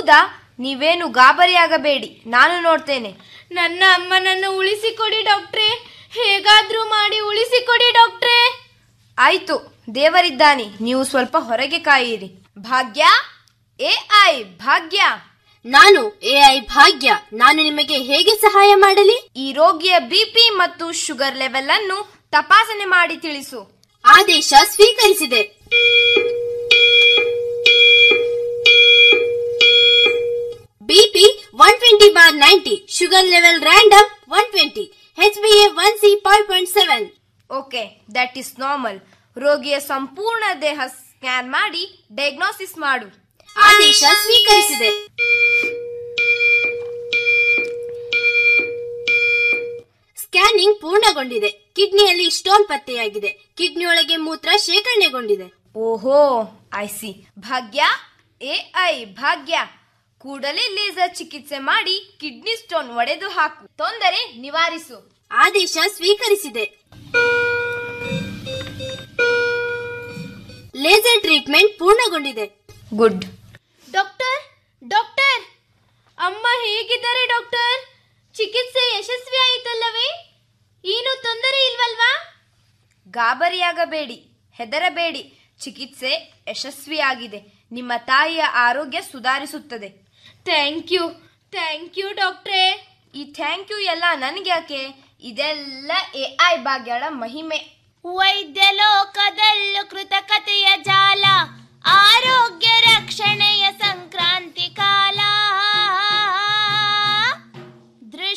ಹೌದಾ ನೀವೇನು ಗಾಬರಿಯಾಗಬೇಡಿ ನಾನು ನೋಡ್ತೇನೆ ನನ್ನ ಅಮ್ಮನನ್ನು ಉಳಿಸಿಕೊಡಿ ಡಾಕ್ಟ್ರೇ ಹೇಗಾದ್ರೂ ಮಾಡಿ ಉಳಿಸಿಕೊಡಿ ಡಾಕ್ಟ್ರೇ ಆಯ್ತು ದೇವರಿದ್ದಾನೆ ನೀವು ಸ್ವಲ್ಪ ಹೊರಗೆ ಕಾಯಿರಿ ಭಾಗ್ಯ ಎ ಐ ಭಾಗ್ಯ ನಾನು ಎಐ ಭಾಗ್ಯ ನಾನು ನಿಮಗೆ ಹೇಗೆ ಸಹಾಯ ಮಾಡಲಿ ಈ ರೋಗಿಯ ಬಿಪಿ ಮತ್ತು ಶುಗರ್ ಲೆವೆಲ್ ಅನ್ನು ತಪಾಸಣೆ ಮಾಡಿ ತಿಳಿಸು ಆದೇಶ ಸ್ವೀಕರಿಸಿದೆ BP one twenty bar ninety sugar level random one twenty H B A one C five point seven okay that is normal ರೋಗಿಯ ಸಂಪೂರ್ಣ ದೇಹ ಸ್ಕ್ಯಾನ್ ಮಾಡಿ ಡಯಾಗ್ನೋಸಿಸ್ ಮಾಡು ಆದೇಶ ಸ್ವೀಕರಿಸಿದೆ ಸ್ಕ್ಯಾನಿಂಗ್ ಪೂರ್ಣಗೊಂಡಿದೆ ಕಿಡ್ನಿಯಲ್ಲಿ ಸ್ಟೋನ್ ಪತ್ತೆಯಾಗಿದೆ ಕಿಡ್ನಿಯೊಳಗೆ ಮೂತ್ರ ಶೇಖರಣೆಗೊಂಡಿದೆ ಓಹೋ I see Bhagya A I Bhagya ಕೂಡಲೇ ಲೇಸರ್ ಚಿಕಿತ್ಸೆ ಮಾಡಿ ಕಿಡ್ನಿ ಸ್ಟೋನ್ ಒಡೆದು ಹಾಕು ತೊಂದರೆ ನಿವಾರಿಸು ಆದೇಶ ಸ್ವೀಕರಿಸಿದೆ ಲೇಸರ್ ಟ್ರೀಟ್ಮೆಂಟ್ ಪೂರ್ಣಗೊಂಡಿದೆ ಗುಡ್ ಡಾಕ್ಟರ್ ಡಾಕ್ಟರ್ ಅಮ್ಮ ಹೇಗಿದ್ದಾರೆ ಡಾಕ್ಟರ್ ಚಿಕಿತ್ಸೆ ಯಶಸ್ವಿ ಆಯಿತಲ್ಲವೇ ಏನು ತೊಂದರೆ ಇಲ್ವಲ್ವಾ ಗಾಬರಿಯಾಗಬೇಡಿ ಹೆದರಬೇಡಿ ಚಿಕಿತ್ಸೆ ಯಶಸ್ವಿಯಾಗಿದೆ ನಿಮ್ಮ ತಾಯಿಯ ಆರೋಗ್ಯ ಸುಧಾರಿಸುತ್ತದೆ ಥ್ಯಾಂಕ್ ಯು ಥ್ಯಾಂಕ್ ಯು ಡಾಕ್ಟ್ರೇ ಈ ಥ್ಯಾಂಕ್ ಯು ಎಲ್ಲ ನನಗ್ಯಾಕೆ ಇದೆಲ್ಲ ಎ ಐ ಭಾಗ್ಯಳ ಮಹಿಮೆ ವೈದ್ಯ ಲೋಕದಲ್ಲೂ